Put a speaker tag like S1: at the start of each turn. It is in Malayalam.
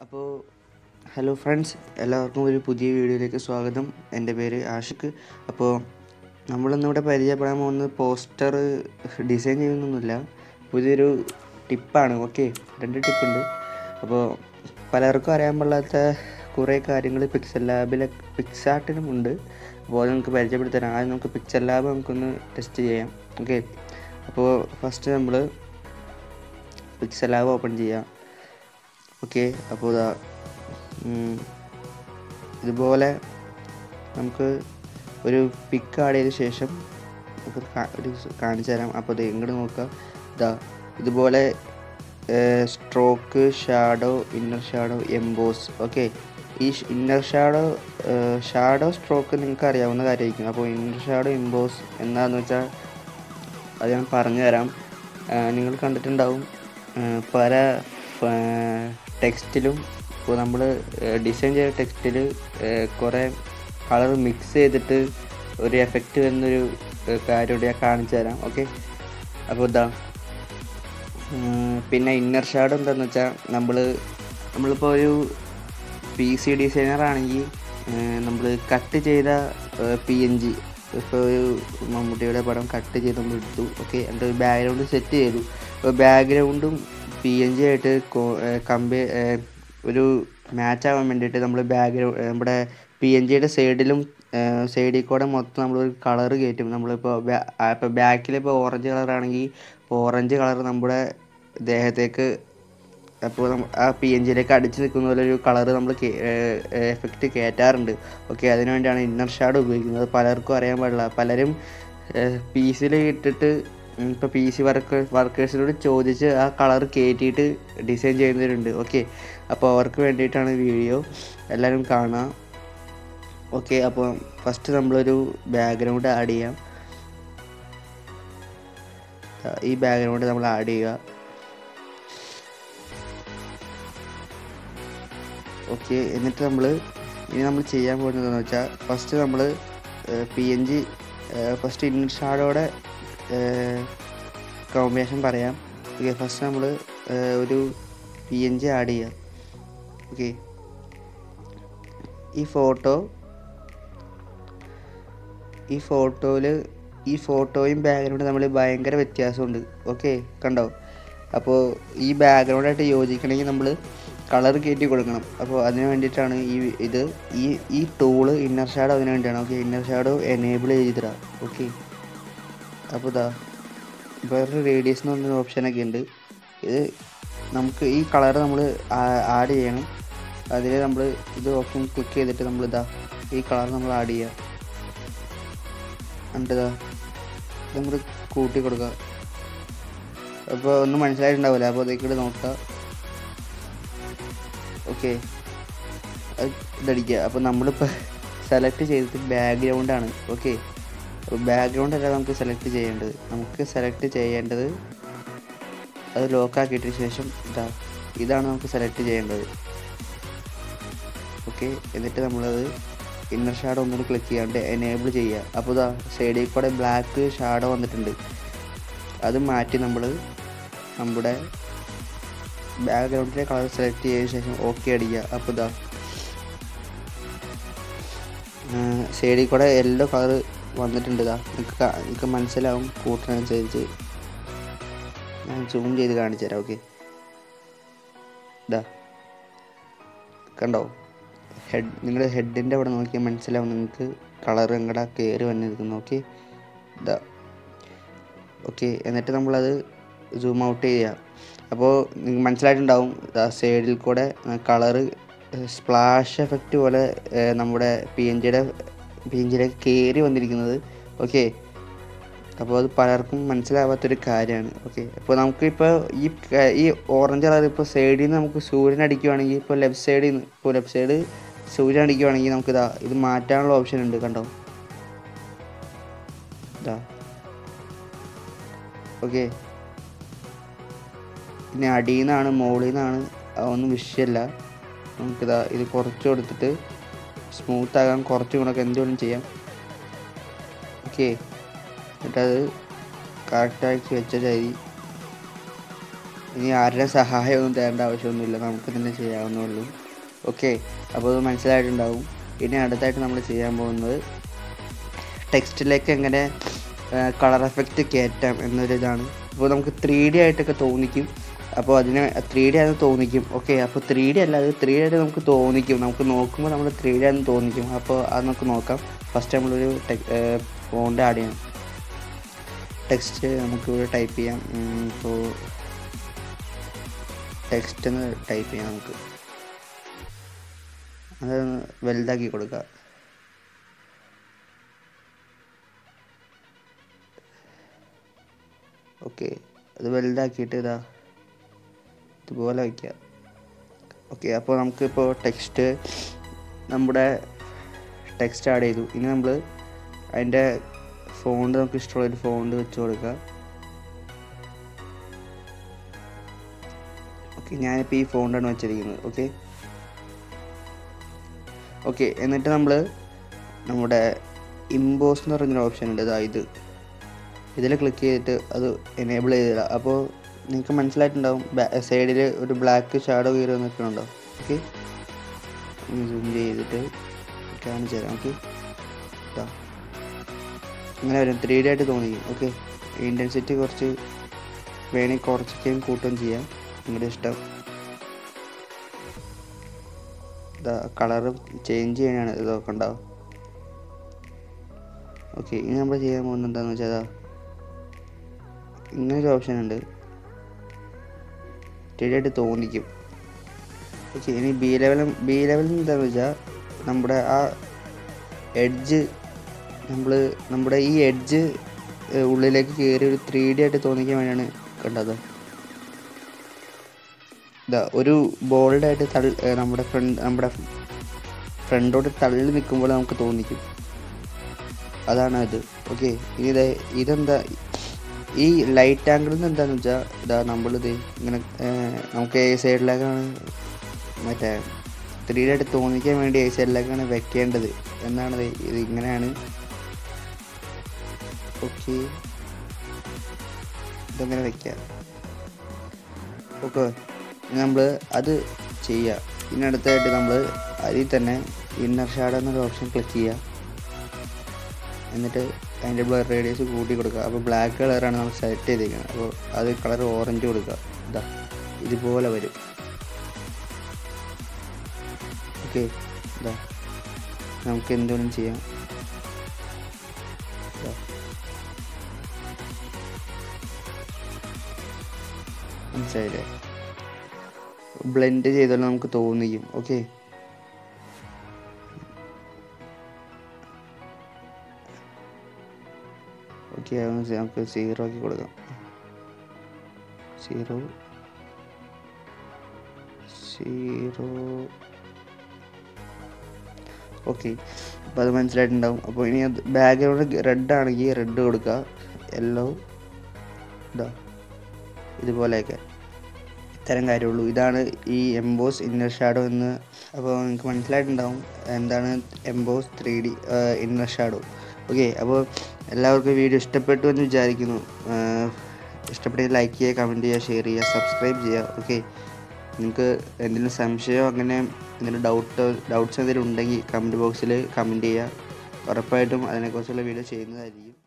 S1: അപ്പോൾ ഹലോ ഫ്രണ്ട്സ് എല്ലാവർക്കും ഒരു പുതിയ വീഡിയോയിലേക്ക് സ്വാഗതം എൻ്റെ പേര് ആഷിഖ് അപ്പോൾ നമ്മളിന്നിവിടെ പരിചയപ്പെടാൻ പോകുന്നത് പോസ്റ്റർ ഡിസൈൻ ചെയ്യുന്നൊന്നുമില്ല പുതിയൊരു ടിപ്പാണ് ഓക്കെ രണ്ട് ടിപ്പുണ്ട് അപ്പോൾ പലർക്കും അറിയാൻ പാടില്ലാത്ത കുറേ കാര്യങ്ങൾ പിക്സൽ ലാബിലെ പിക്സാർട്ടിനും ഉണ്ട് അപ്പോൾ അത് നമുക്ക് പരിചയപ്പെടുത്തരാം ആദ്യം നമുക്ക് പിക്സൽ ലാബ് നമുക്കൊന്ന് ടെസ്റ്റ് ചെയ്യാം ഓക്കെ അപ്പോൾ ഫസ്റ്റ് നമ്മൾ പിക്സൽ ലാബ് ഓപ്പൺ ചെയ്യാം ഓക്കെ അപ്പോൾ ഇതാ ഉം, ഇതുപോലെ നമുക്ക് ഒരു പിക്ക് ആഡ് ചെയ്ത ശേഷം നമുക്ക് കാ- ഒരു സ് കാണിച്ചു തരാം അപ്പോൾ ഇത് ഇങ്ങോട്ട് നോക്കുക ഇതാ ഇതുപോലെ stroke shadow inner shadow emboss okay ഈ ഇന്നർ ഷാഡോ ഷാഡോ സ്ട്രോക്ക് നിങ്ങൾക്ക് അറിയാവുന്ന കാര്യമായിരിക്കും അപ്പോൾ ഇന്നർ ഷാഡോ എംബോസ് എന്താണെന്ന് വെച്ചാൽ അത് ഞാൻ പറഞ്ഞു തരാം ആ, നിങ്ങൾ കണ്ടിട്ടുണ്ടാവും ആ, പല ടെക്സ്റ്റിലും ഇപ്പോൾ നമ്മൾ ഡിസൈൻ ചെയ്ത ടെക്സ്റ്റിൽ കുറേ കളർ മിക്സ് ചെയ്തിട്ട് ഒരു എഫക്റ്റ് വരുന്നൊരു ആ, കാര്യം കൂടി ഞാൻ കാണിച്ചു തരാം ഓക്കെ അപ്പോൾ ഇതാ ഉം, പിന്നെ ഇന്നർ ഷാഡോ എന്താണെന്ന് വെച്ചാൽ നമ്മൾ നമ്മളിപ്പോൾ ഒരു പി സി ഡിസൈനർ ആണെങ്കിൽ നമ്മൾ കട്ട് ചെയ്ത പി എൻ ജി ഇപ്പോൾ ഒരു മമ്മൂട്ടിയുടെ പടം കട്ട് ചെയ്ത് നമ്മൾ എടുത്തു ഓക്കെ എന്നിട്ട് ബാക്ക്ഗ്രൗണ്ട് സെറ്റ് ചെയ്തു അപ്പോൾ ബാക്ക്ഗ്രൗണ്ടും പി എൻ ജി ആയിട്ട് കമ്പയർ ഒരു മാച്ച് ആവാൻ വേണ്ടിയിട്ട് നമ്മൾ ബാക്ക്ഗ്രൗണ്ട് നമ്മുടെ പി എൻ ജിയുടെ സൈഡിലും സൈഡിൽ കൂടെ മൊത്തം നമ്മൾ ഒരു കളർ കയറ്റും നമ്മളിപ്പോൾ ഇപ്പോൾ ബാക്കിൽ ഇപ്പോൾ ഓറഞ്ച് കളർ ആണെങ്കിൽ ഓറഞ്ച് കളർ നമ്മുടെ ദേഹത്തേക്ക് അപ്പോൾ നമ്മ ആ പി എൻ ജിയിലേക്ക് അടിച്ച് നിൽക്കുന്ന പോലെ ഒരു കളർ നമ്മൾ എഫക്റ്റ് കയറ്റാറുണ്ട് ഓക്കെ അതിനു വേണ്ടിയാണ് ഇന്നർ ഷാഡ് ഉപയോഗിക്കുന്നത് പലർക്കും അറിയാൻ പാടില്ല പലരും പി സിയിൽ ഇട്ടിട്ട് ഇപ്പോൾ പി സി വർക്ക് വർക്കേഴ്സിനോട് ചോദിച്ച് ആ കളർ കയറ്റിയിട്ട് ഡിസൈൻ ചെയ്യുന്നവരുണ്ട് ഓക്കെ അപ്പോൾ അവർക്ക് വേണ്ടിയിട്ടാണ് വീഡിയോ എല്ലാവരും കാണുക ഓക്കെ അപ്പോൾ ഫസ്റ്റ് നമ്മളൊരു ബാക്ക്ഗ്രൗണ്ട് ആഡ് ചെയ്യാം ദാ ഈ ബാക്ക്ഗ്രൗണ്ട് നമ്മൾ ആഡ് ചെയ്യുക ഓക്കെ എന്നിട്ട് നമ്മൾ ഇനി നമ്മൾ ചെയ്യാൻ പോകുന്നതെന്ന് വെച്ചാൽ ഫസ്റ്റ് നമ്മൾ P N G first in ഷാഡോയുടെ കോമ്പിനേഷൻ പറയാം ഓക്കെ ഫസ്റ്റ് നമ്മൾ ഒരു പി എൻ ജി ആഡ് ചെയ്യാം ഓക്കെ ഈ ഫോട്ടോ ഈ ഫോട്ടോയിൽ ഈ ഫോട്ടോയും ബാക്ക്ഗ്രൗണ്ടും തമ്മിൽ ഭയങ്കര വ്യത്യാസമുണ്ട് ഓക്കെ കണ്ടോ അപ്പോൾ ഈ ബാക്ക്ഗ്രൗണ്ടായിട്ട് യോജിക്കണമെങ്കിൽ നമ്മൾ കളർ കയറ്റി കൊടുക്കണം അപ്പോൾ അതിന് വേണ്ടിയിട്ടാണ് ഈ ഇത് ഈ ഈ ടൂള് ഇന്നർ ഷാഡോ അതിന് വേണ്ടിയാണ് ഓക്കെ ഇന്നർ ഷാഡോ എനേബിൾ ചെയ്തിടാം ഓക്കെ അപ്പോൾ ഇതാ വേറൊരു റേഡിയസ് എന്ന് പറഞ്ഞൊരു ഓപ്ഷനൊക്കെ ഉണ്ട് ഇത് നമുക്ക് ഈ കളർ നമ്മൾ ആഡ് ചെയ്യണം അതിൽ നമ്മൾ ഇത് ഓപ്ഷൻ ക്ലിക്ക് ചെയ്തിട്ട് നമ്മൾ ഇതാ ഈ കളർ നമ്മൾ ആഡ് ചെയ്യുക എന്നിട്ട് ഇതാ ഇത് നമ്മൾ കൂട്ടി കൊടുക്കുക അപ്പോൾ ഒന്നും മനസ്സിലായിട്ടുണ്ടാവില്ല അപ്പോൾ അതേക്കൂടെ നോക്കുക ഓക്കെ ഇതടിക്കുക അപ്പോൾ നമ്മളിപ്പോൾ സെലക്ട് ചെയ്തത് ബാക്ക്ഗ്രൗണ്ടാണ് ഓക്കെ അപ്പോൾ ബാക്ക്ഗ്രൗണ്ട് അല്ല നമുക്ക് സെലക്ട് ചെയ്യേണ്ടത് നമുക്ക് സെലക്ട് ചെയ്യേണ്ടത് അത് ലോക്കാക്കിയിട്ടതിന് ശേഷം ഇതാ ഇതാണ് നമുക്ക് സെലക്ട് ചെയ്യേണ്ടത് ഓക്കെ എന്നിട്ട് നമ്മളത് ഇന്നർ ഷാഡോ ഒന്നുകൂടി ക്ലിക്ക് ചെയ്യാണ്ട് എനേബിൾ ചെയ്യുക അപ്പോൾ ഇതാ സൈഡിൽ കൂടെ ബ്ലാക്ക് ഷാഡോ വന്നിട്ടുണ്ട് അത് മാറ്റി നമ്മൾ നമ്മുടെ ബാക്ക്ഗ്രൗണ്ടിലെ കളർ സെലക്ട് ചെയ്ത ശേഷം ഓക്കെ അടിക്കുക അപ്പോൾ ഇതാ സൈഡിൽ കൂടെ യെല്ലോ കളർ വന്നിട്ടുണ്ട് ഇതാ നിങ്ങൾക്ക് നിങ്ങൾക്ക് മനസ്സിലാവും കൂട്ടിനനുസരിച്ച് ഞാൻ സൂം ചെയ്ത് കാണിച്ചു തരാം ഓക്കെ ഇതാ കണ്ടോ ഹെഡ് നിങ്ങളുടെ ഹെഡിൻ്റെ അവിടെ നോക്കിയാൽ മനസ്സിലാവും നിങ്ങൾക്ക് കളർ എങ്ങടെ കയറി വന്നിരിക്കുന്നു ഓക്കെ ഇതാ ഓക്കെ എന്നിട്ട് നമ്മളത് സൂം ഔട്ട് ചെയ്യുക അപ്പോൾ നിങ്ങൾക്ക് മനസ്സിലായിട്ടുണ്ടാവും സൈഡിൽ കൂടെ കളറ് സ്പ്ലാഷ് എഫക്റ്റ് പോലെ ഏർ, നമ്മുടെ പി എൻ ജിയുടെ പി എൻ ജിയിലേക്ക് കയറി വന്നിരിക്കുന്നത് ഓക്കെ അപ്പോൾ അത് പലർക്കും മനസ്സിലാവാത്തൊരു കാര്യമാണ് ഓക്കെ അപ്പോൾ നമുക്കിപ്പോൾ ഈ ക- ഈ ഓറഞ്ച് കളർ ഇപ്പോൾ സൈഡിൽ നിന്ന് നമുക്ക് സൂര്യൻ അടിക്കുവാണെങ്കിൽ ഇപ്പോൾ ലെഫ്റ്റ് സൈഡിൽ നിന്ന് ഇപ്പോൾ ലെഫ്റ്റ് സൈഡ് സൂര്യൻ അടിക്കുവാണെങ്കിൽ നമുക്ക് ഇതാ ഇത് മാറ്റാനുള്ള ഓപ്ഷൻ ഉണ്ട് കണ്ടോ ഇതാ ഓക്കെ ഇനി അടിയിൽ നിന്നാണ് മുകളിൽ നിന്നാണ് അതൊന്നും വിഷയമല്ല നമുക്കിതാ ഇത് കുറച്ച് കൊടുത്തിട്ട് സ്മൂത്ത് ആകാൻ കുറച്ച് ഗുണമൊക്കെ എന്തുകൊണ്ടും ചെയ്യാം ഓക്കെ എന്നിട്ടത് കറക്റ്റാക്കി വെച്ച ശരി ഇനി ആരുടെ സഹായമൊന്നും തേടേണ്ട ആവശ്യമൊന്നുമില്ല നമുക്ക് തന്നെ ചെയ്യാവുന്നുള്ളൂ ഓക്കെ അപ്പോൾ അത് മനസ്സിലായിട്ടുണ്ടാവും ഇനി അടുത്തായിട്ട് നമ്മൾ ചെയ്യാൻ പോകുന്നത് ടെക്സ്റ്റിലേക്ക് എങ്ങനെ കളർ എഫക്റ്റ് കയറ്റാം എന്നൊരിതാണ് അപ്പോൾ നമുക്ക് ത്രീ ഡി ആയിട്ടൊക്കെ തോന്നിക്കും അപ്പോൾ അതിന് ത്രീ ഡി ആണെന്ന് തോന്നിക്കും ഓക്കെ അപ്പോൾ ത്രീ ഡി അല്ല അത് ത്രീ ഡി ആയിട്ട് നമുക്ക് തോന്നിക്കും നമുക്ക് നോക്കുമ്പോൾ നമ്മൾ ത്രീ ഡി ആണെന്ന് തോന്നിക്കും അപ്പോൾ അത് നമുക്ക് നോക്കാം ഫസ്റ്റ് നമ്മളൊരു ടെക് ഫോണ്ട് ആഡ് ചെയ്യണം ടെക്സ്റ്റ് നമുക്ക് ഇവിടെ ടൈപ്പ് ചെയ്യാം ഇപ്പോൾ ടെക്സ്റ്റ് എന്ന് ടൈപ്പ് ചെയ്യാം നമുക്ക് അതൊന്ന് വലുതാക്കി കൊടുക്കുക ഓക്കെ അത് വലുതാക്കിയിട്ട് ഇതാ ഇതുപോലെ വയ്ക്കുക ഓക്കെ അപ്പോൾ നമുക്കിപ്പോൾ ടെക്സ്റ്റ് നമ്മുടെ ടെക്സ്റ്റ് ആഡ് ചെയ്തു ഇനി നമ്മൾ അതിൻ്റെ ഫോണ്ട് നമുക്ക് ഇഷ്ടമുള്ള ഒരു ഫോണ്ട് വെച്ച് കൊടുക്കുക ഓക്കെ ഞാനിപ്പോൾ ഈ ഫോണ്ടാണ് വെച്ചിരിക്കുന്നത് ഓക്കെ ഓക്കെ എന്നിട്ട് നമ്മൾ നമ്മുടെ ഇമ്പോസ് എന്ന് പറഞ്ഞൊരു ഓപ്ഷൻ ഉണ്ട് ഇതാ ഇത് ഇതിൽ ക്ലിക്ക് ചെയ്തിട്ട് അത് എനേബിൾ ചെയ്തില്ല അപ്പോൾ നിങ്ങൾക്ക് മനസ്സിലായിട്ടുണ്ടാവും സൈഡിൽ ഒരു ബ്ലാക്ക് ഷാഡോ കയറി നിൽക്കുന്നുണ്ടോ ഓക്കെ സൂം ചെയ്തിട്ട് കാണിച്ചു തരാം ഓക്കെ ഇങ്ങനെ വരും ത്രീ ഡി ആയിട്ട് തോന്നിക്കും ഓക്കെ ഇൻറ്റൻസിറ്റി കുറച്ച് വേണമെങ്കിൽ കുറച്ചൊക്കെയും കൂട്ടുകയും ചെയ്യാം നിങ്ങളുടെ ഇഷ്ടം ഇതാ കളറ് ചേഞ്ച് ചെയ്യാനാണ് ഇതൊക്കെ ഉണ്ടാവും ഓക്കെ ഇനി നമ്മൾ ചെയ്യാൻ പോകുന്നത് എന്താണെന്ന് വെച്ചാൽ അതാ ഇങ്ങനൊരു ഓപ്ഷൻ ഉണ്ട് ശരിയായിട്ട് തോന്നിക്കും ഓക്കെ ഇനി ബി ലെവൽ ബി ലെവൽ എന്താണെന്ന് വെച്ചാൽ നമ്മുടെ ആ എഡ്ജ് നമ്മൾ നമ്മുടെ ഈ എഡ്ജ് ഉള്ളിലേക്ക് കയറി ഒരു ത്രീ ഡി ആയിട്ട് തോന്നിക്കാൻ വേണ്ടിയാണ് കണ്ടത് ഇതാ ഒരു ബോൾഡായിട്ട് തള്ളി നമ്മുടെ ഫ്രണ്ട് നമ്മുടെ ഫ്രണ്ടോട്ട് തള്ളി നിൽക്കുമ്പോൾ നമുക്ക് തോന്നിക്കും അതാണ് അത് ഓക്കെ ഇനി ഇത് ഇതെന്താ ഈ ലൈറ്റ് ആംഗിളിൽ നിന്ന് എന്താണെന്ന് വെച്ചാൽ ഇതാ നമ്മളിത് ഇങ്ങനെ നമുക്ക് ഏ സൈഡിലേക്കാണ് മറ്റേ ത്രീ ഡി ആയിട്ട് തോന്നിക്കാൻ വേണ്ടി ഏ സൈഡിലേക്കാണ് വെക്കേണ്ടത് എന്നാണ് ഇത് ഇങ്ങനെയാണ് ഓക്കെ ഇതങ്ങനെ വെക്കാം ഓക്കെ നമ്മൾ അത് ചെയ്യുക ഇനി അടുത്തായിട്ട് നമ്മൾ അതിൽ തന്നെ ഇന്നർ ഷാഡോ എന്നൊരു ഓപ്ഷൻ ക്ലിക്ക് ചെയ്യുക എന്നിട്ട് അതിൻ്റെ ബ്ലർ റേഡിയസ് കൂട്ടി കൊടുക്കുക അപ്പോൾ ബ്ലാക്ക് കളറാണ് നമ്മൾ സെലക്ട് ചെയ്തിരിക്കുന്നത് അപ്പോൾ അത് കളർ ഓറഞ്ച് കൊടുക്കുക ഇതാ ഇതുപോലെ വരും ഓക്കെ ഇതാ നമുക്ക് എന്തുകൊണ്ടും ചെയ്യാം മനസ്സിലായില്ലേ ബ്ലെൻഡ് ചെയ്താലും നമുക്ക് തോന്നിക്കും ഓക്കെ ഓക്കെ അതൊന്ന് നമുക്ക് സീറോ ആക്കി കൊടുക്കാം സീറോ സീറോ ഓക്കെ അപ്പോൾ അത് മനസ്സിലായിട്ടുണ്ടാവും അപ്പോൾ ഇനി അത് ബാക്ക്ഗ്രൗണ്ട് റെഡ് ആണെങ്കിൽ റെഡ് കൊടുക്കുക യെല്ലോ ഇതാ ഇതുപോലെയൊക്കെ ഇത്തരം കാര്യമുള്ളൂ ഇതാണ് ഈ എംബോസ് ഇന്നർ ഷാഡോ എന്ന് അപ്പോൾ നിങ്ങൾക്ക് മനസ്സിലായിട്ടുണ്ടാവും എന്താണ് emboss three D inner shadow okay അപ്പോൾ എല്ലാവർക്കും വീഡിയോ ഇഷ്ടപ്പെട്ടു എന്ന് വിചാരിക്കുന്നു ഇഷ്ടപ്പെട്ടെങ്കിൽ ലൈക്ക് ചെയ്യുക കമൻറ്റ് ചെയ്യുക ഷെയർ ചെയ്യുക സബ്സ്ക്രൈബ് ചെയ്യുക ഓക്കെ നിങ്ങൾക്ക് എന്തെങ്കിലും സംശയമോ അങ്ങനെ എന്തെങ്കിലും ഡൗട്ടോ ഡൗട്ട്സ് എന്തെങ്കിലും ഉണ്ടെങ്കിൽ കമൻറ്റ് ബോക്സിൽ കമൻറ്റ് ചെയ്യുക ഉറപ്പായിട്ടും അതിനെക്കുറിച്ചുള്ള വീഡിയോ ചെയ്യുന്നതായിരിക്കും